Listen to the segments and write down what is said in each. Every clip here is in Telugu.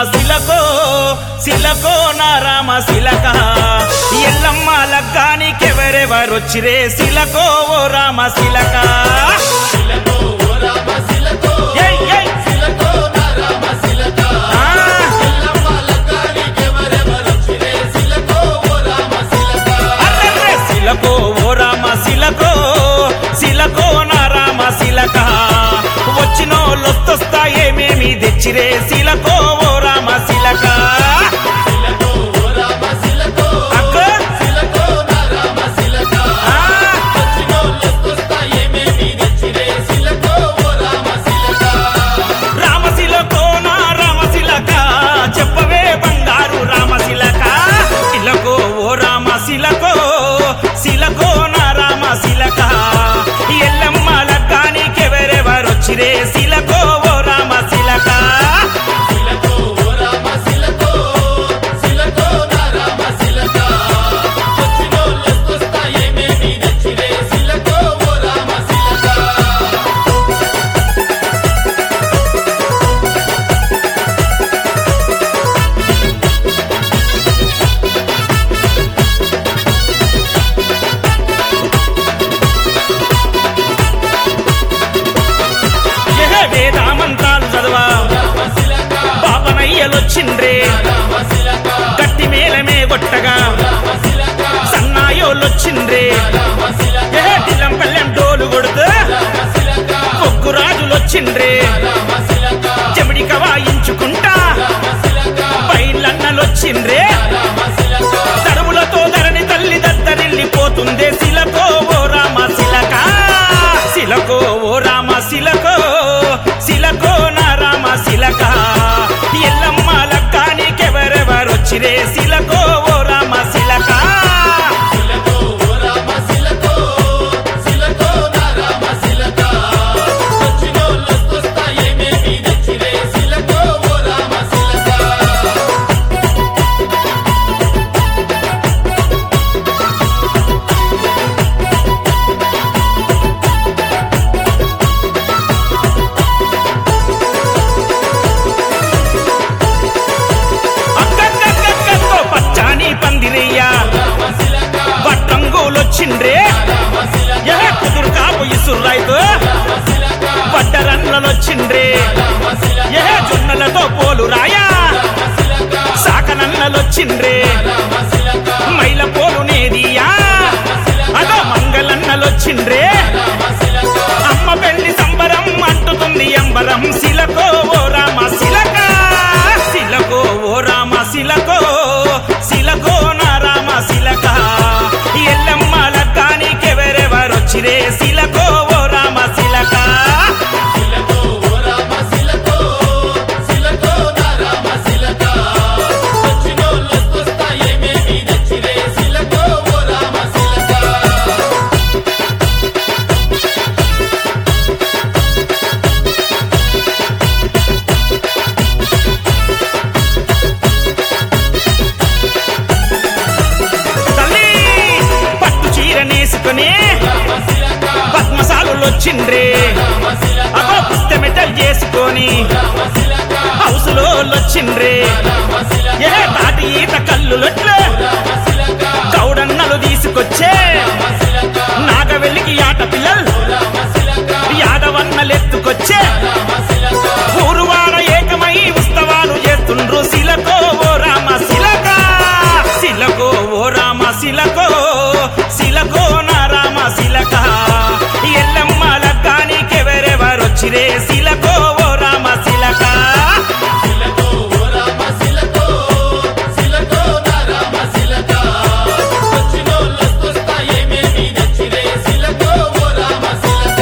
శిలకో శిలకో నా రామ శిలక ఎల్లమ్మ లగ్గానికెవరెవరొచ్చిరే శిలకో ఓ రామ శిలక శిలకో ఓ రామ శిలకో ఏయ్, ఏయ్. శిలకో నా రామ శిలక ఆ, ఎల్లమ్మ లగ్గానికెవరెవరొచ్చిరే శిలకో ఓ రామ శిలక అర్రెర్రె శిలకో ఓ రామ శిలకో శిలకో నా రామ శిలక వచ్చినోళ్ళొస్తొస్తా ఏమేమి తెచ్చిరే శిలకో ఓ రామ శిలక శిలకో ఓ రామ శిలకో అక్క శిలకో నా రామ శిలక ఆ, వచ్చినోళ్ళొస్తొస్తా ఏమేమి తెచ్చిరే శిలకో ఓ రామ శిలక రామశిలకో నా రామశిలక చెప్పవే బంగారు రామశిలక ఇలకో ఓ రామశిలకో శిలకో నా రామశిలక ఎల్లమ్మ లగ్గానికెవరెవరొచ్చిరే శిలకో ఓ రామశిలక శిలకో ఓ రామ శిలకో శిలకో నా రామ శిలక వచ్చినోళ్ళొస్తొస్తా ఏమేమి తెచ్చిరే శిలకో ఓ రామ శిలక ఎహ వేదామంతాలు చదవా రామశిలక పాపనయ్యలొచ్చిండ్రే రామశిలక గట్టి మేలమే కొట్టగా రామశిలక సన్నాయోలొచ్చిండ్రే రామశిలక ఎహ దిల్లం పల్లెం డోలు కొడుతూ రామశిలక ఒగ్గు రాజులొచ్చిండ్రే రామశిలక చెమిడిక వాయించుకుంటా రామశిలక పైలన్నలొచ్చిండ్రే రామశిలక తరువులతో ధరణి తల్లి దద్దరిల్లిపోతుందే శిలకో ఓ రామ శిలక శిలకో ఓ రామ శిలకో శిలకో నా రామ శిలక ఎల్లమ్మ లక్కానికెవరెవరొచ్చిరే శిలకో ఓ రామ శిలక శిలకో ఓ రామ శిలకో శిలకో నా రామ శిలక వచ్చినోళ్ళొస్తొస్తా ఏమేమి తెచ్చిరే శిలకో ఓ రామ శిలక అక్కక్కక్కక్కో పచ్చాని పందిరయ్యా రామశిలక వట్టంగులొచ్చిండ్రే రామశిలక ఎహ కుదురు కాపు ఇసుర్రాయితో రామశిలక వడ్డరన్నలొచ్చిండ్రే రామశిలక ఏ జొన్నలతో పోలు రాయా రామశిలక సాకనన్నలొచ్చిండ్రే రామశిలక మైల పోలు నేదియా అదో మంగళన్నలొచ్చిండ్రే రామశిలక అమ్మ పెళ్లి సంబరం అంటుతుంది అంబరం శిలకో ఓ రామ శిలక శిలకో ఓ రామ శిలకో శిలకో నా రామ శిలక ఎల్లమ్మ లగ్గానికెవరెవరొచ్చిరే శిలకో ఓ రామ శిలక శిలకో ఓ రామ శిలకో శిలకో నా రామ శిలక వచ్చినోళ్ళొస్తొస్తా ఏమేమి తెచ్చిరే శిలకో ఓ రామ శిలక తల్లి పట్టు చీర నేసుకొని రామశిలక పద్మశాలులొచ్చిండ్రే రామశిలక అగో పుస్తమెటల్ చేసుకొని రామశిలక హౌసులో వచ్చిండ్రే రామశిలక ఏ తాటి ఈత కల్లులొట్లు రామశిలక గౌడన్నలు తీసుకొచ్చే రామశిలక నాగవెల్లికి ఆట పిల్లలు రామశిలక యాదవన్నలెత్తుకొచ్చే రామశిలక ఊరువాడ ఏకమై ఉత్సవాలు చేస్తుండ్రు శిలకో ఓ రామ శిలక శిలకో ఓ రామ శిలకో శిలకో నా రామ శిలక ఎల్లమ్మ లగ్గానికెవరెవరొచ్చిరే శిలకో ఓ రామ శిలక శిలకో ఓ రామ శిలకో శిలకో నా రామ శిలక వచ్చినోళ్ళొస్తొస్తా ఏమేమి తెచ్చిరే శిలకో ఓ రామ శిలక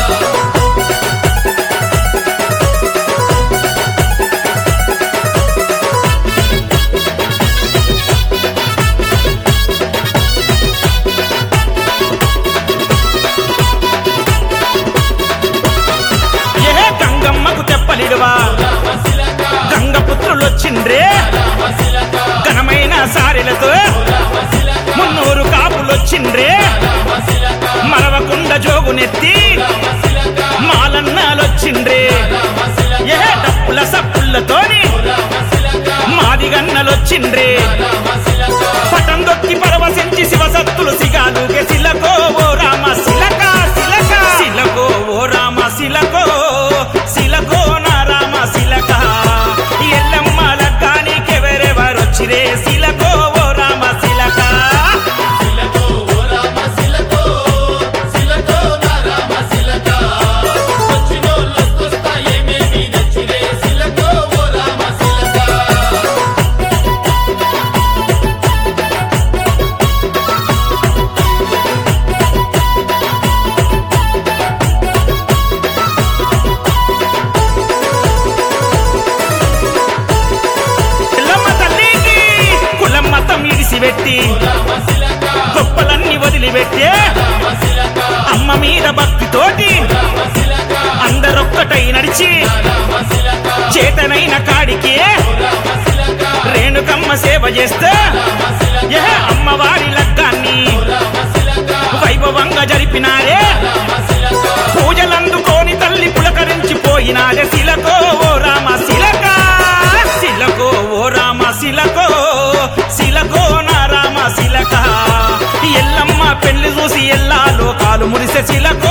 ఏ గంగమ్మకు తెప్పలిడువా రామశిలక గంగపుత్రులొచ్చిండ్రే రామశిలక ఘనమైన సారెలతో రామశిలక మున్నూరు కాపులొచ్చిండ్రే రామశిలక మరవకుండ జోగునెత్తి రామశిలక మాలన్నాలొచ్చిండ్రే రామశిలక ఏ డప్పుల సప్పులతోని రామశిలక తండ్రి రామ శిలక పటం దొక్కి పరవశించి శివసత్తులు సిగాలుగే శిలకో ఓ రామ శిలక శిలక శిలకో ఓ రామ శిలకో శిలకో నా రామ శిలక ఎల్లమ్మ లగ్గానికెవరెవరొచ్చిరే శిలకో ఓ రామ శిలక శిలకో ఓ రామ శిలకో శిలకో నా రామ శిలక వచ్చినోళ్ళొస్తా ఏమేమి నచ్చిరే శిలకో ఓ రామ శిలక ఎల్లమ్మ తల్లికి కులం మతం ఇడిసిపెట్టి రామ శిలక గొప్పలన్నీ వదిలిపెట్టే రామ శిలక అమ్మ మీద భక్తితోటి రామ శిలక అందరొక్కటై నడిచి రామ శిలక చేతనైన కాడికి రామ శిలక రేణుకమ్మ సేవ చేస్తే రామ శిలక ఏ అమ్మవారి లగ్గాన్ని రామ శిలక వైభవంగా జరిపినారే రామ శిలక పూజలందుకోని తల్లి పులకరించిపోయినారే శిలకో ఓ రామ శిలక శిలకో ఓ రామ శిలకో శిలకో నా రామ శిలక ఎల్లమ్మ పెళ్లి చూసి ఎల్లా లోకాలు మురిసే శిలకో